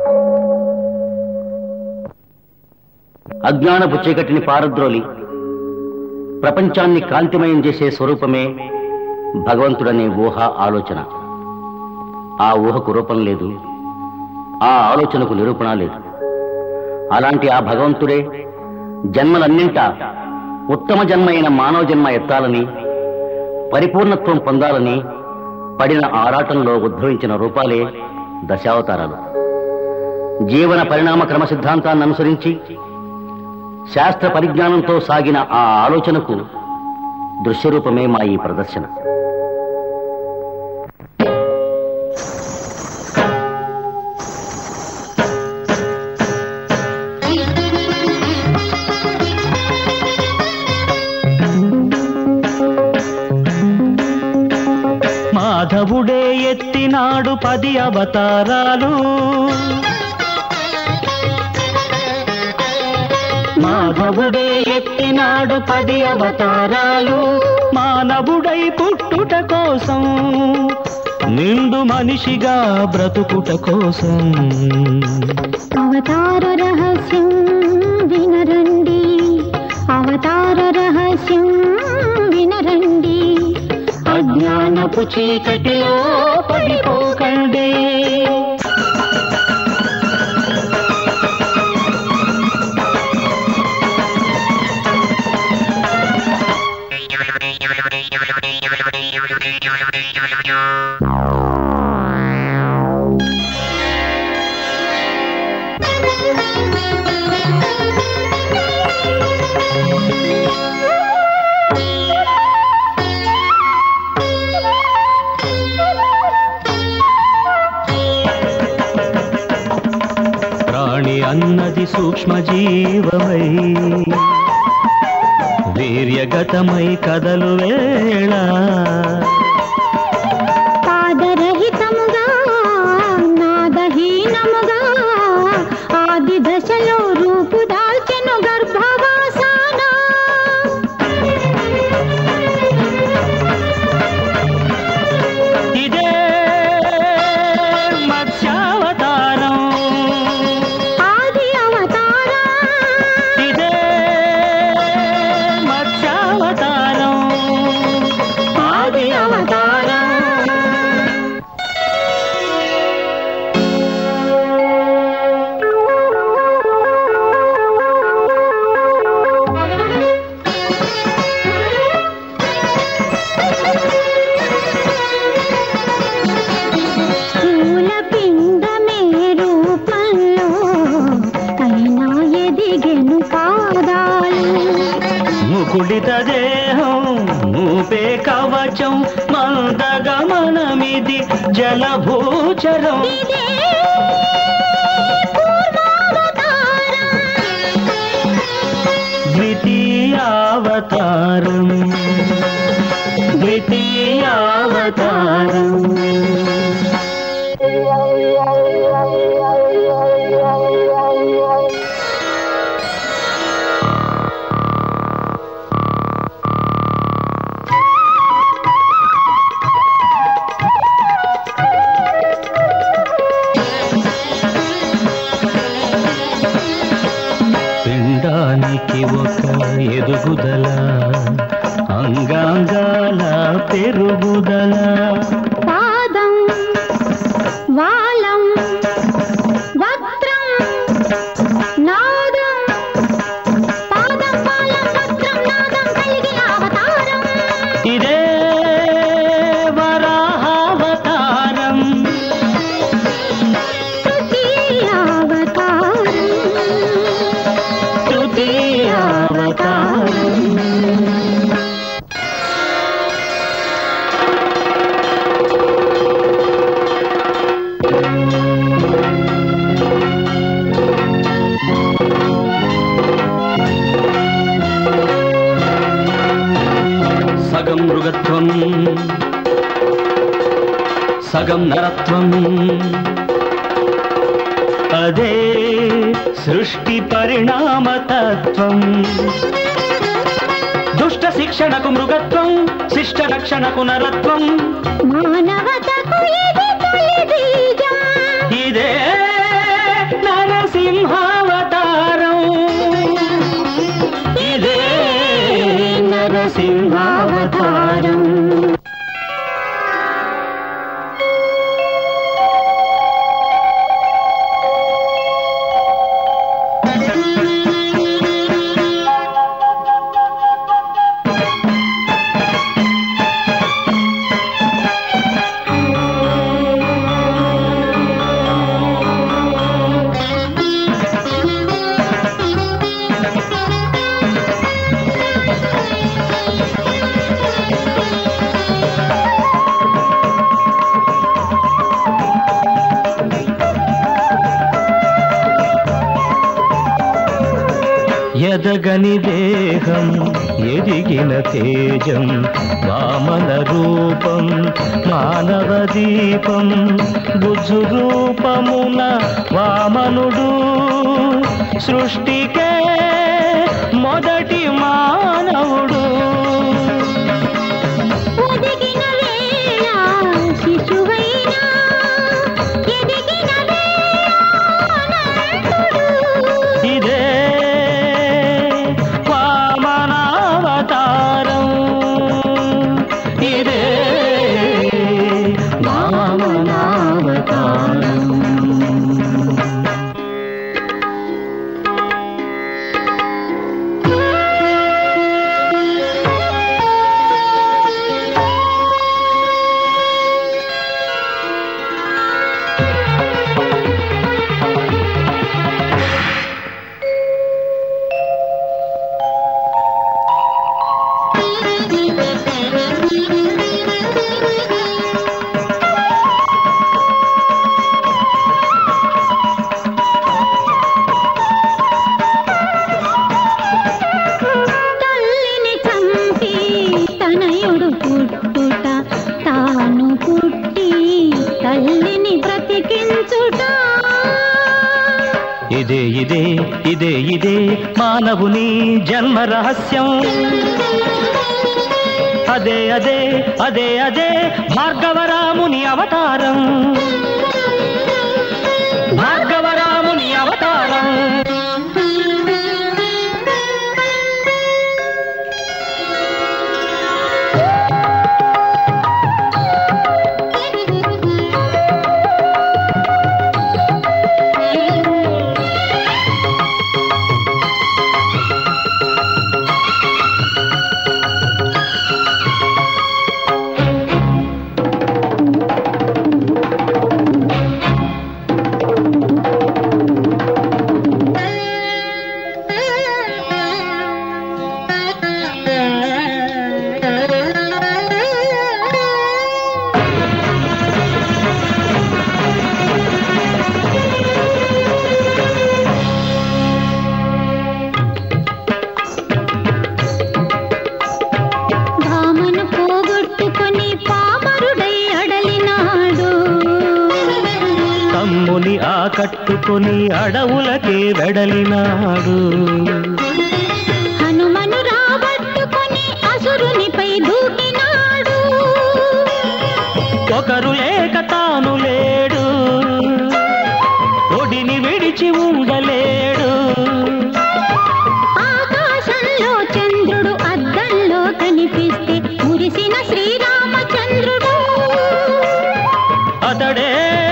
అజ్ఞానపు చీకటిని పారద్రోలి ప్రపంచాన్ని కాంతిమయం చేసే స్వరూపమే భగవంతుడనే ఊహ ఆలోచన ఆ ఊహకు రూపం లేదు ఆ ఆలోచనకు నిరూపణ లేదు అలాంటి ఆ భగవంతుడే జన్మలన్నింటా ఉత్తమ జన్మ అయిన మానవ జన్మ ఎత్తాలని పరిపూర్ణత్వం పొందాలని పడిన ఆరాటంలో ఉద్భవించిన రూపాలే దశావతారాలు జీవన పరిణామ క్రమ సిద్ధాంతాన్ని అనుసరించి శాస్త్ర పరిజ్ఞానంతో సాగిన ఆ ఆలోచనకు దృశ్యరూపమే మా ఈ ప్రదర్శన మాధవుడే ఎత్తినాడు పది అవతారాలు మాధవుడే ఎత్తినాడు పది అవతారాలు మానవుడై పుట్టుట కోసం నిండు మనిషిగా బ్రతుకుట కోసం అవతార రహస్యం వినరండి అవతార రహస్యం వినరండి అజ్ఞానపు చీకటిలో పడిపోకండి ప్రాణి అన్నది సూక్ష్మజీవమై వీర్యగతమై కదలు వేళ పాదరహితముగా నాదహీనముగా ఆది దశలో రూపు దాల్చెను గర్భవాసాన ఇదే మత్స్యావతారం ఆది అవతారం ఇదే మత్స్యావతారం ఆది అవతారం స్థూల పిండమే రూపంలో అయినా ఎదిగెను పాదాలు ముకుళిత దేహం మూపే కవచం మందగమనమిది జలభూచరం ఇదే పూర్వావతారం ద్వితీయావతారం ద్వితీయావతారం పిండానికి ఒక ఎదుగుదల అంగాంగాల పెరుగుదల పాదం వాలం వక్త్రం నాదం పాదం వాలం వక్త్రం నాదం కలిగి అవతారం ఇదే వరాహావతారం తృతీయావతారం తృతీయావతారం సగం మృగత్వం సగం నరత్వం అదే సృష్టి పరిణామతత్వం దుష్ట శిక్షణకు మృగత్వం శిష్ట రక్షణకు నరత్వం మానవతకు ఇది తొలి బీజం ఇదే ఎదగని దేహం ఎదిగిన తేజం వామన రూపం మానవ దీపం బుద్ధు రూపమున వామనుడు సృష్టికే మొదటి మానవుడు ఒదిగిన వేళ శిశువైనా ఎదిగిన వేళ అనంతుడు. ఇదే వామనావతారం ఇదే వామనావతారం తల్లిని చంపి తనయుడు పుట్టుట తాను పుట్టి తల్లిని బ్రతికించుట ఇదే ఇదే ఇదే ఇదే మానవుని జన్మ రహస్యం అదే అదే అదే అదే భార్గవరాముని అవతారం భార్గవరాముని అవతారం భామను పోగొట్టుకొని పామరుడై అడలినాడు తమ్ముని ఆకట్టుకొని అడవులకే వెడలినాడు హనుమను రాబట్టుకొని అసురునిపై దూకినాడు ఒకరు లేక తాను లేడు ఒడిని విడిచి ఉండలేడు ఆకాశంలో చంద్రుడు అద్దంలో కనిపిస్తే మురిసిన శ్రీరామచంద్రుడు అతడే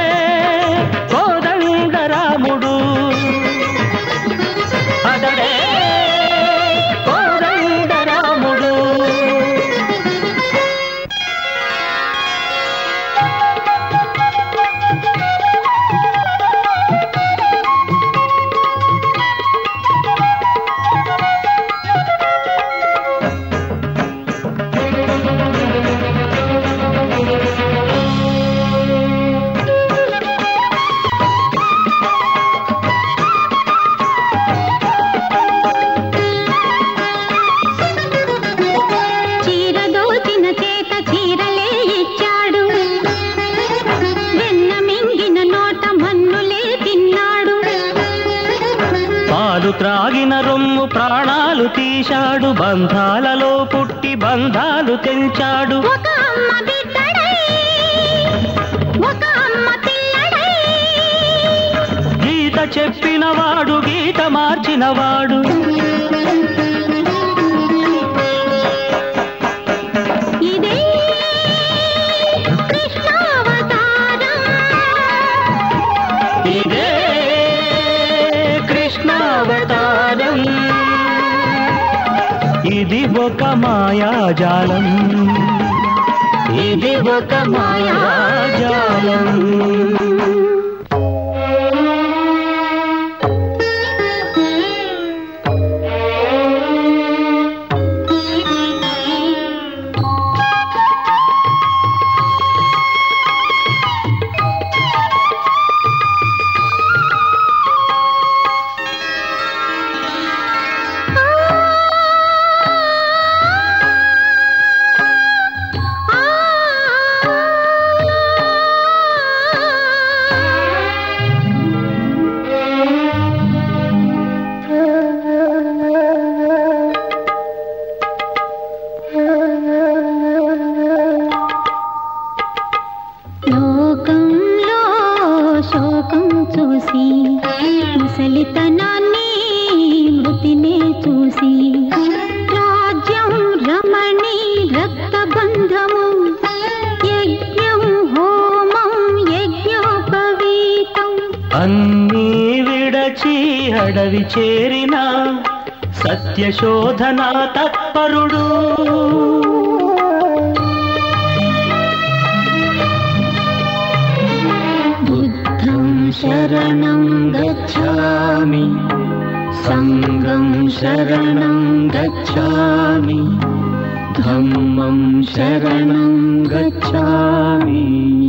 కోదండ రాముడు అతడే కోదండ రాముడు చీర దోచిన చేత చీరలే ఇచ్చాడు వెన్న మింగిన నోట మన్నులే తిన్నాడు పాలు త్రాగిన రొమ్ము ప్రాణాలు తీశాడు బంధాలలో పుట్టి బంధాలు తెంచాడు ఒక అమ్మ బిడ్డడై ఒక అమ్మ పిల్లడై గీత చెప్పినవాడు గీత మార్చినవాడు ఇదే కృష్ణావతారం ఇదే కృష్ణావతారం ఇది ఒక మాయాజాలం ఇది ఒక మాయాజాలం రూపం చూసి ముసలితనాన్ని మృతినే చూసి రాజ్యం రమణి రక్తబంధము యజ్ఞం హోమం యజ్ఞోపవీతం అన్నీ విడచి అడవి చేరిన సత్యశోధన తత్పరుడు బుద్ధం శరణం గచ్ఛామి సంగం శరణం గచ్ఛామి ధమ్మం శరణం గచ్ఛామి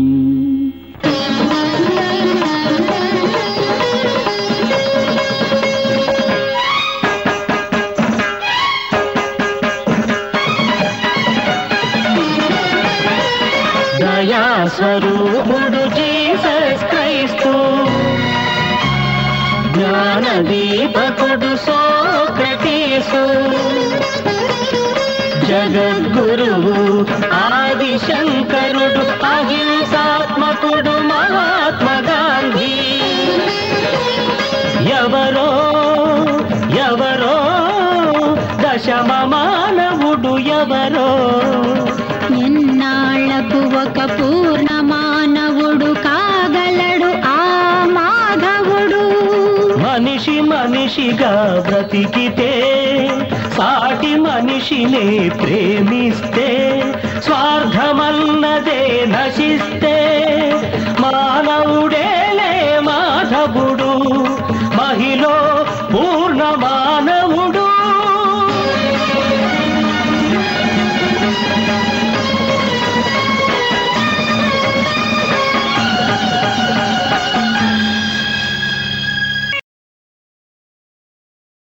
దయా స్వరూపుడు జీసస్ క్రైస్తు జ్ఞాన దీపకుడు సోక్రటీసు జగద్గురువు ఆది శంకరుడు అహింసాత్మకుడు మహాత్మా గాంధీ ఎవరో ఎవరో దశమ మానవుడు ఎవరో ఎన్నాళ్లకు ఒక పూర్ణ మానవుడు కాగలడు ఆ మాధవుడు మనిషి మనిషిగా బ్రతికితే సాటి మనిషినే ప్రేమిస్తే స్వార్థమన్నదే నశిస్తే మానవుడేలే మాధవుడు